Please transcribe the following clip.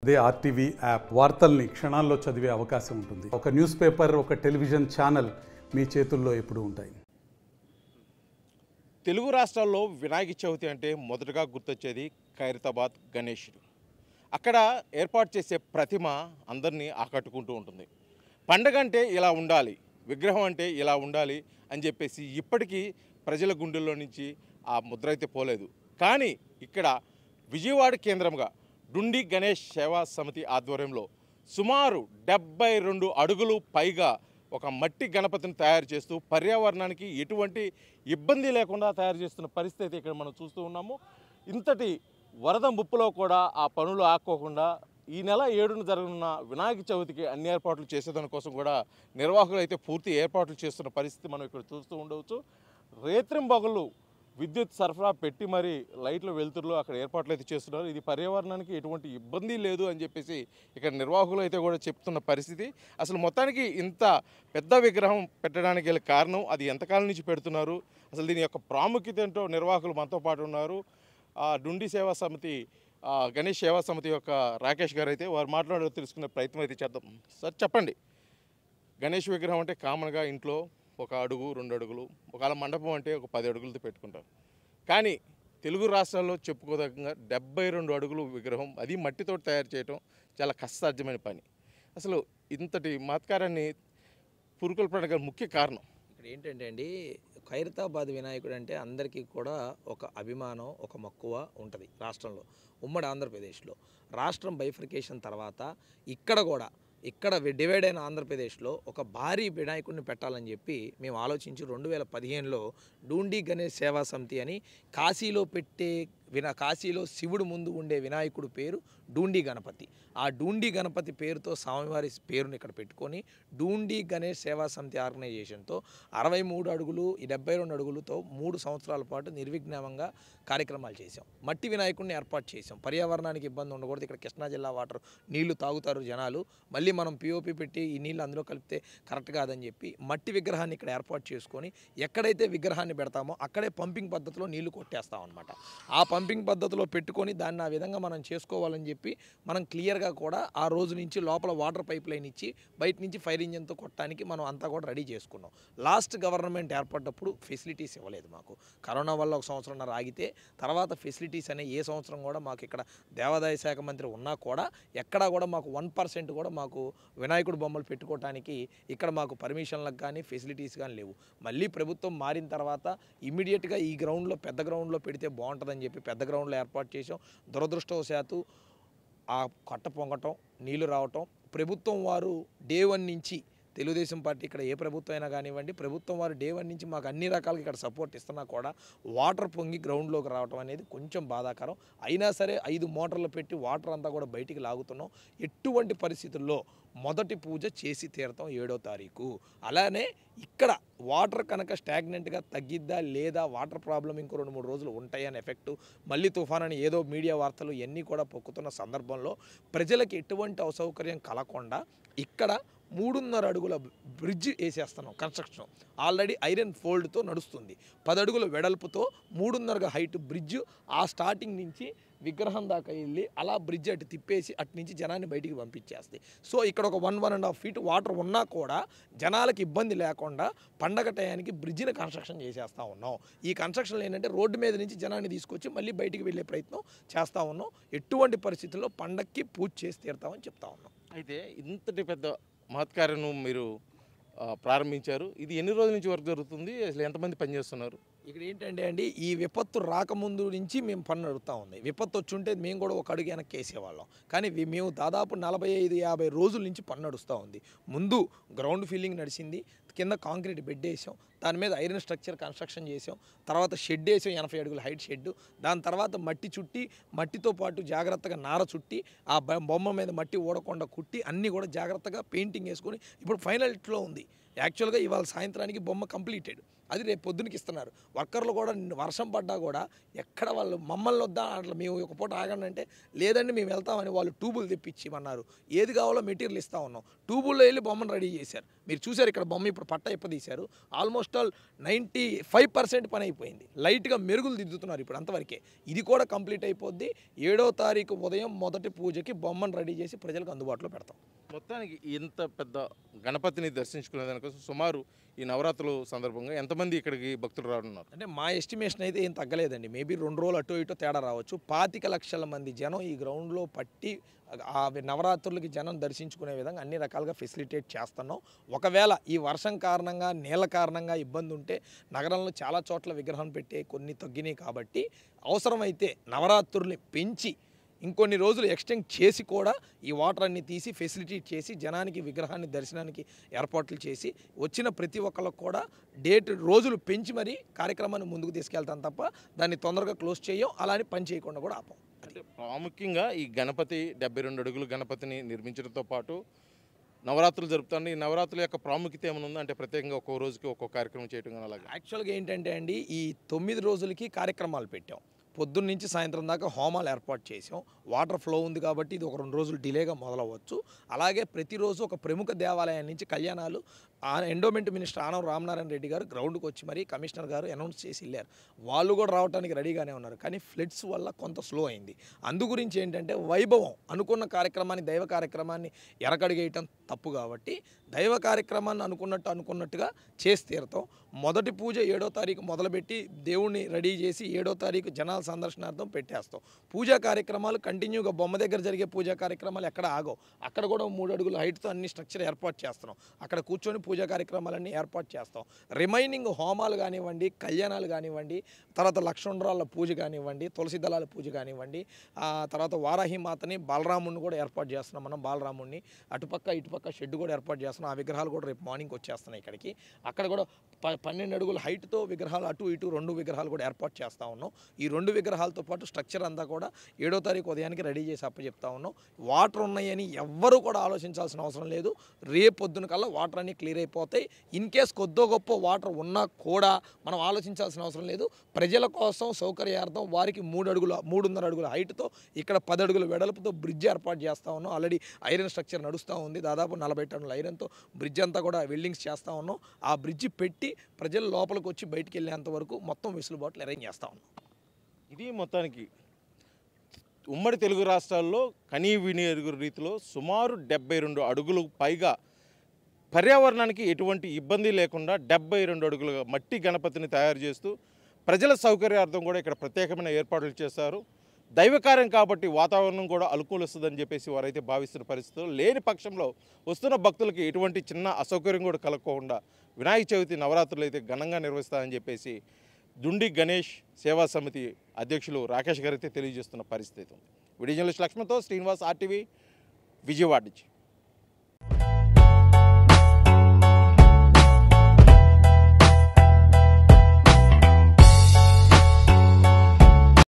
అదే RTV app వార్తల్ని క్షణాల్లో చదివే అవకాశం ఉంటుంది ఒక న్యూస్ పేపర్ ఒక టెలివిజన్ ఛానల్ మీ చేతుల్లో ఎప్పుడూ ఉంటాయి తెలుగు రాష్ట్రాల్లో వినాయక చవితి అంటే మొదటగా గుర్తొచ్చేది ఖైరతాబాద్ గణేశుడు అక్కడ ఏర్పాటు చేసే ప్రతిమ అందరినీ ఆకట్టుకుంటూ ఉంటుంది పండగ అంటే ఇలా ఉండాలి విగ్రహం అంటే ఇలా ఉండాలి అని చెప్పేసి ఇప్పటికీ ప్రజల గుండెల్లో నుంచి ఆ ముద్ర అయితే పోలేదు కానీ ఇక్కడ విజయవాడ కేంద్రంగా డుండి గణేష్ సేవా సమితి ఆధ్వర్యంలో సుమారు డెబ్బై రెండు అడుగులు పైగా ఒక మట్టి గణపతిని తయారు చేస్తూ పర్యావరణానికి ఎటువంటి ఇబ్బంది లేకుండా తయారు చేస్తున్న పరిస్థితి అయితే ఇక్కడ మనం చూస్తూ ఉన్నాము ఇంతటి వరద ముప్పులో కూడా ఆ పనులు ఆక్కోకుండా ఈ నెల ఏడున జరగనున్న వినాయక చవితికి అన్ని ఏర్పాట్లు చేసేదాని కోసం కూడా నిర్వాహకులు అయితే పూర్తి ఏర్పాట్లు చేస్తున్న పరిస్థితి మనం ఇక్కడ చూస్తూ ఉండవచ్చు రేత్రింబగళ్ళు విద్యుత్ సరఫరా పెట్టి మరి లైట్ల వెలుతురులో అక్కడ ఏర్పాట్లు అయితే చేస్తున్నారు ఇది పర్యావరణానికి ఎటువంటి ఇబ్బంది లేదు అని చెప్పేసి ఇక్కడ నిర్వాహకులు అయితే కూడా చెప్తున్న పరిస్థితి అసలు మొత్తానికి ఇంత పెద్ద విగ్రహం పెట్టడానికి గల కారణం అది ఎంతకాలం నుంచి పెడుతున్నారు అసలు దీని యొక్క ప్రాముఖ్యత ఏంటో నిర్వాహకులు మనతో పాటు ఉన్నారు ఆ డుండి సేవా సమితి ఆ గణేష్ సేవా సమితి యొక్క రాకేష్ గారు అయితే వారు మాట్లాడే తెలుసుకునే ప్రయత్నం అయితే చేద్దాం సార్ చెప్పండి గణేష్ విగ్రహం అంటే కామన్గా ఇంట్లో ఒక అడుగు రెండు అడుగులు ఒకవేళ మండపం అంటే ఒక పది అడుగులతో పెట్టుకుంటారు కానీ తెలుగు రాష్ట్రాల్లో చెప్పుకోదగ్గంగా డెబ్బై రెండు అడుగులు విగ్రహం అది మట్టితో తయారు చేయడం చాలా కష్టసాధ్యమైన పని అసలు ఇంతటి మహత్కారాన్ని పురుకుల పండుగ ముఖ్య కారణం ఇక్కడ ఏంటంటే అండి ఖైరతాబాద్ వినాయకుడు అంటే అందరికీ కూడా ఒక అభిమానం ఒక మక్కువ ఉంటుంది రాష్ట్రంలో ఉమ్మడి ఆంధ్రప్రదేశ్లో రాష్ట్రం బైఫర్కేషన్ తర్వాత ఇక్కడ కూడా ఇక్కడ డివైడ్ అయిన ఆంధ్రప్రదేశ్లో ఒక భారీ వినాయకుడిని పెట్టాలని చెప్పి మేము ఆలోచించి రెండు వేల పదిహేనులో డూండి గణేష్ సేవా సమితి అని కాశీలో పెట్టే వినా కాశీలో శివుడు ముందు ఉండే వినాయకుడు పేరు డూండి గణపతి ఆ డూండి గణపతి పేరుతో స్వామివారి పేరుని ఇక్కడ పెట్టుకొని డూండి గణేష్ సేవా సమితి ఆర్గనైజేషన్తో అరవై మూడు అడుగులు ఈ డెబ్బై రెండు అడుగులతో మూడు సంవత్సరాల పాటు నిర్విఘ్నంగా కార్యక్రమాలు చేశాం మట్టి వినాయకుడిని ఏర్పాటు చేశాం పర్యావరణానికి ఇబ్బంది ఉండకూడదు ఇక్కడ కృష్ణా జిల్లా వాటర్ నీళ్లు తాగుతారు జనాలు మళ్ళీ మనం పిఓపి పెట్టి ఈ నీళ్ళు అందులో కలిపితే కరెక్ట్ కాదని చెప్పి మట్టి విగ్రహాన్ని ఇక్కడ ఏర్పాటు చేసుకొని ఎక్కడైతే విగ్రహాన్ని పెడతామో అక్కడే పంపింగ్ పద్ధతిలో నీళ్లు కొట్టేస్తాం అనమాట ఆ పంపింగ్ పద్ధతిలో పెట్టుకొని దాన్ని ఆ విధంగా మనం చేసుకోవాలని చెప్పి మనం క్లియర్గా కూడా ఆ రోజు నుంచి లోపల వాటర్ పైప్ లైన్ ఇచ్చి బయట నుంచి ఫైర్ ఇంజన్తో కొట్టడానికి మనం అంతా కూడా రెడీ చేసుకున్నాం లాస్ట్ గవర్నమెంట్ ఏర్పడ్డప్పుడు ఫెసిలిటీస్ ఇవ్వలేదు మాకు కరోనా వల్ల ఒక సంవత్సరంన్నర ఆగితే తర్వాత ఫెసిలిటీస్ అనే ఏ సంవత్సరం కూడా మాకు ఇక్కడ దేవాదాయ శాఖ మంత్రి ఉన్నా కూడా ఎక్కడా కూడా మాకు వన్ పర్సెంట్ కూడా మాకు వినాయకుడు బొమ్మలు పెట్టుకోవడానికి ఇక్కడ మాకు పర్మిషన్లకు కానీ ఫెసిలిటీస్ కానీ లేవు మళ్ళీ ప్రభుత్వం మారిన తర్వాత ఇమీడియట్గా ఈ గ్రౌండ్లో పెద్ద గ్రౌండ్లో పెడితే బాగుంటుందని చెప్పి పెద్ద గ్రౌండ్లో ఏర్పాటు చేసాం దురదృష్టవశాత్తు ఆ కట్ట పొంగటం నీళ్లు రావటం ప్రభుత్వం వారు డే వన్ నుంచి తెలుగుదేశం పార్టీ ఇక్కడ ఏ ప్రభుత్వం అయినా కానివ్వండి ప్రభుత్వం వారు డే వన్ నుంచి మాకు అన్ని రకాలుగా ఇక్కడ సపోర్ట్ ఇస్తున్నా కూడా వాటర్ పొంగి గ్రౌండ్లోకి రావటం అనేది కొంచెం బాధాకరం అయినా సరే ఐదు మోటార్లు పెట్టి వాటర్ అంతా కూడా బయటికి లాగుతున్నాం ఎటువంటి పరిస్థితుల్లో మొదటి పూజ చేసి తీరతాం ఏడో తారీఖు అలానే ఇక్కడ వాటర్ కనుక స్టాగ్నెంట్గా తగ్గిద్దా లేదా వాటర్ ప్రాబ్లం ఇంకో రెండు మూడు రోజులు ఉంటాయని ఎఫెక్టు మళ్ళీ తుఫాన్ అని ఏదో మీడియా వార్తలు ఇవన్నీ కూడా పొక్కుతున్న సందర్భంలో ప్రజలకు ఎటువంటి అసౌకర్యం కలగకుండా ఇక్కడ మూడున్నర అడుగుల బ్రిడ్జ్ వేసేస్తున్నాం కన్స్ట్రక్షన్ ఆల్రెడీ ఐరన్ ఫోల్డ్తో నడుస్తుంది పది అడుగుల వెడల్పుతో మూడున్నర హైట్ బ్రిడ్జ్ ఆ స్టార్టింగ్ నుంచి విగ్రహం దాకా వెళ్ళి అలా బ్రిడ్జ్ అటు తిప్పేసి అటు నుంచి జనాన్ని బయటికి పంపించేస్తాయి సో ఇక్కడ ఒక one one and half feet water ఉన్నా కూడా జనాలకు ఇబ్బంది లేకుండా పండగ టయానికి బ్రిడ్జిని కన్స్ట్రక్షన్ చేసేస్తూ ఉన్నాం ఈ కన్స్ట్రక్షన్ ఏంటంటే రోడ్డు మీద నుంచి జనాన్ని తీసుకొచ్చి మళ్ళీ బయటికి వెళ్ళే ప్రయత్నం చేస్తూ ఉన్నాం ఎటువంటి పరిస్థితుల్లో పండగకి పూజ చేసి తీరుతామని చెప్తా ఉన్నాం అయితే ఇంతటి పెద్ద మహత్కార్యం మీరు ఆ, ప్రారంభించారు ఇది ఎన్ని రోజుల నుంచి వర్క్ జరుగుతుంది అసలు ఎంతమంది పనిచేస్తున్నారు ఇక్కడ ఏంటంటే అండి ఈ విపత్తు రాకముందు నుంచి మేము పని నడుస్తూ ఉంది విపత్తు వచ్చుంటే మేము కూడా ఒక అడుగు వెనక్కి వేసేవాళ్ళం కానీ వి- మేము దాదాపు నలభై ఐదు యాభై రోజుల నుంచి పని నడుస్తూ ఉంది ముందు గ్రౌండ్ ఫిల్లింగ్ నడిచింది కింద కాంక్రీట్ బెడ్ వేసాం దాని మీద ఐరన్ స్ట్రక్చర్ కన్స్ట్రక్షన్ చేసాం తర్వాత షెడ్ వేసాం ఎనభై అడుగుల హైట్ షెడ్ దాని తర్వాత మట్టి చుట్టి మట్టితో పాటు జాగ్రత్తగా నార చుట్టి ఆ బ- బొమ్మ మీద మట్టి ఊడకుండా కుట్టి అన్నీ కూడా జాగ్రత్తగా పెయింటింగ్ వేసుకొని ఇప్పుడు ఫైనల్లో ఉంది యాక్చువల్గా ఇవాళ సాయంత్రానికి బొమ్మ కంప్లీటెడ్ అది రేపు పొద్దునకి ఇస్తున్నారు వర్కర్లు కూడా నిన్న వర్షం పడ్డా కూడా ఎక్కడ వాళ్ళు మమ్మల్ని వద్దా అట్లా మేము ఒక పూట ఆగండి అంటే లేదండి మేము వెళ్తామని వాళ్ళు ట్యూబులు తెప్పించి ఇవ్వన్నారు ఏది కావాలో మెటీరియల్ ఇస్తా ఉన్నాం ట్యూబుల్లో వెళ్ళి బొమ్మను రెడీ చేశారు మీరు చూశారు ఇక్కడ బొమ్మ ఇప్పుడు పట్ట ఇప్పదీశారు almost almost all ninety five percent పని అయిపోయింది లైట్గా మెరుగులు దిద్దుతున్నారు ఇప్పుడు అంతవరకే ఇది కూడా కంప్లీట్ అయిపోద్ది ఏడో తారీఖు ఉదయం మొదటి పూజకి బొమ్మను రెడీ చేసి ప్రజలకు అందుబాటులో పెడతాం మొత్తానికి ఇంత పెద్ద గణపతిని దర్శించుకునే దానికోసం సుమారు ఈ నవరాత్రుల సందర్భంగా ఎంతమంది ఇక్కడికి భక్తులు రానున్నారు అంటే మా ఎస్టిమేషన్ అయితే ఏం తగ్గలేదండి మేబీ రెండు రోజులు అటు ఇటు తేడా రావచ్చు పాతిక లక్షల మంది జనం ఈ గ్రౌండ్లో పట్టి ఆ నవరాత్రులకి జనం దర్శించుకునే విధంగా అన్ని రకాలుగా ఫెసిలిటేట్ చేస్తున్నాం ఒకవేళ ఈ వర్షం కారణంగా నీళ్ళ కారణంగా ఇబ్బంది ఉంటే నగరంలో చాలా చోట్ల విగ్రహం పెట్టే కొన్ని తగ్గినాయి కాబట్టి అవసరమైతే నవరాత్రుల్ని పెంచి ఇంకొన్ని రోజులు ఎక్స్టెండ్ చేసి కూడా ఈ వాటర్ అన్ని తీసి ఫెసిలిటేట్ చేసి జనానికి విగ్రహాన్ని దర్శనానికి ఏర్పాట్లు చేసి వచ్చిన ప్రతి ఒక్కరికి కూడా డేట్ రోజులు పెంచి మరీ కార్యక్రమాన్ని ముందుకు తీసుకెళ్తాం తప్ప దాన్ని తొందరగా క్లోజ్ చేయం అలా అని పని చేయకుండా కూడా ఆపం అంటే ప్రాముఖ్యంగా ఈ గణపతి డెబ్బై రెండు అడుగుల గణపతిని నిర్మించడంతో పాటు నవరాత్రులు జరుపుతాను ఈ నవరాత్రుల యొక్క ప్రాముఖ్యత ఏమైనా ఉందా అంటే ప్రత్యేకంగా ఒక్కో రోజుకి ఒక్కో కార్యక్రమం చేయడం కానీ అలాగా యాక్చువల్గా ఏంటంటే అండి ఈ తొమ్మిది రోజులకి కార్యక్రమాలు పెట్టాం పొద్దున్న నుంచి సాయంత్రం దాకా హోమాలు ఏర్పాటు చేసాం వాటర్ ఫ్లో ఉంది కాబట్టి ఇది ఒక రెండు రోజులు డిలేగా మొదలవ్వచ్చు అలాగే ప్రతిరోజు ఒక ప్రముఖ దేవాలయం నుంచి కళ్యాణాలు ఆ ఎండోమెంట్ మినిస్టర్ ఆనవ రామనారాయణ రెడ్డి గారు గ్రౌండ్కి వచ్చి మరి కమిషనర్ గారు అనౌన్స్ చేసి వెళ్ళారు వాళ్ళు కూడా రావడానికి రెడీగానే ఉన్నారు కానీ ఫ్లడ్స్ వల్ల కొంత స్లో అయింది అందు గురించి ఏంటంటే వైభవం అనుకున్న కార్యక్రమాన్ని దైవ కార్యక్రమాన్ని ఎరకడిగేయటం తప్పు కాబట్టి దైవ కార్యక్రమాన్ని అనుకున్నట్టు అనుకున్నట్టుగా చేసి తీరుతాం మొదటి పూజ ఏడో తారీఖు మొదలుపెట్టి దేవుణ్ణి రెడీ చేసి ఏడో తారీఖు జనాల సందర్శనార్థం పెట్టేస్తాం పూజా కార్యక్రమాలు కంటిన్యూగా బొమ్మ దగ్గర జరిగే పూజా కార్యక్రమాలు ఎక్కడ ఆగవు అక్కడ కూడా మూడు అడుగుల హైట్తో అన్ని స్ట్రక్చర్ ఏర్పాటు చేస్తున్నాం అక్కడ కూర్చొని పూజా కార్యక్రమాలన్నీ ఏర్పాటు చేస్తాం రిమైనింగ్ హోమాలు కానివ్వండి కళ్యాణాలు కానివ్వండి తర్వాత లక్షణరాల పూజ కానివ్వండి తులసి దళాల పూజ కానివ్వండి ఆ తర్వాత వారాహి మాతని బలరాముడిని కూడా ఏర్పాటు చేస్తున్నాం మనం బాలరాముడిని అటుపక్క ఇటుపక్క షెడ్ కూడా ఏర్పాటు చేస్తున్నాం ఆ విగ్రహాలు కూడా రేపు మార్నింగ్ వచ్చేస్తున్నాయి ఇక్కడికి అక్కడ కూడా ప పన్నెండు అడుగుల హైట్తో విగ్రహాలు అటు ఇటు రెండు విగ్రహాలు కూడా ఏర్పాటు చేస్తూ ఉన్నాం ఈ రెండు విగ్రహాలతో పాటు స్ట్రక్చర్ అంతా కూడా ఏడో తారీఖు ఉదయానికి రెడీ చేసి అప్పచెప్తా ఉన్నాం వాటర్ ఉన్నాయని ఎవ్వరూ కూడా ఆలోచించాల్సిన అవసరం లేదు రేపు పొద్దున కల్లా వాటర్ అన్నీ క్లియర్ అయిపోతాయి ఇన్ కేస్ కొద్దో గొప్ప వాటర్ ఉన్నా కూడా మనం ఆలోచించాల్సిన అవసరం లేదు ప్రజల కోసం సౌకర్యార్థం వారికి మూడు అడుగుల మూడున్నర అడుగుల హైట్తో ఇక్కడ పది అడుగుల వెడల్పుతో బ్రిడ్జ్ ఏర్పాటు చేస్తూ ఉన్నాం ఆల్రెడీ ఐరన్ స్ట్రక్చర్ నడుస్తూ ఉంది దాదాపు నలభై టన్నుల ఐరన్తో బ్రిడ్జ్ అంతా కూడా వెల్డింగ్స్ చేస్తూ ఉన్నాం ఆ బ్రిడ్జ్ పెట్టి ప్రజలు లోపలికి వచ్చి బయటికి వెళ్ళేంత వరకు మొత్తం వెసులుబాట్లు అరేంజ్ చేస్తూ ఉన్నాం ఇది మొత్తానికి ఉమ్మడి తెలుగు రాష్ట్రాల్లో కనీ విని ఎరుగు రీతిలో సుమారు డెబ్బై రెండు అడుగులు పైగా పర్యావరణానికి ఎటువంటి ఇబ్బంది లేకుండా డెబ్బై రెండు అడుగుల మట్టి గణపతిని తయారు చేస్తూ ప్రజల సౌకర్యార్థం కూడా ఇక్కడ ప్రత్యేకమైన ఏర్పాట్లు చేస్తారు దైవకార్యం కాబట్టి వాతావరణం కూడా అనుకూలిస్తుందని చెప్పేసి వారైతే భావిస్తున్న పరిస్థితులు లేని పక్షంలో వస్తున్న భక్తులకి ఎటువంటి చిన్న అసౌకర్యం కూడా కలగకుండా వినాయక చవితి నవరాత్రులు అయితే ఘనంగా నిర్వహిస్తారని చెప్పేసి దుండి గణేష్ సేవా సమితి అధ్యక్షులు రాకేష్ గారు అయితే తెలియజేస్తున్న పరిస్థితి ఉంది వీడియో జర్నలిస్ట్ లక్ష్మణ్తో శ్రీనివాస్ ఆర్టీవీ విజయవాడ నుంచి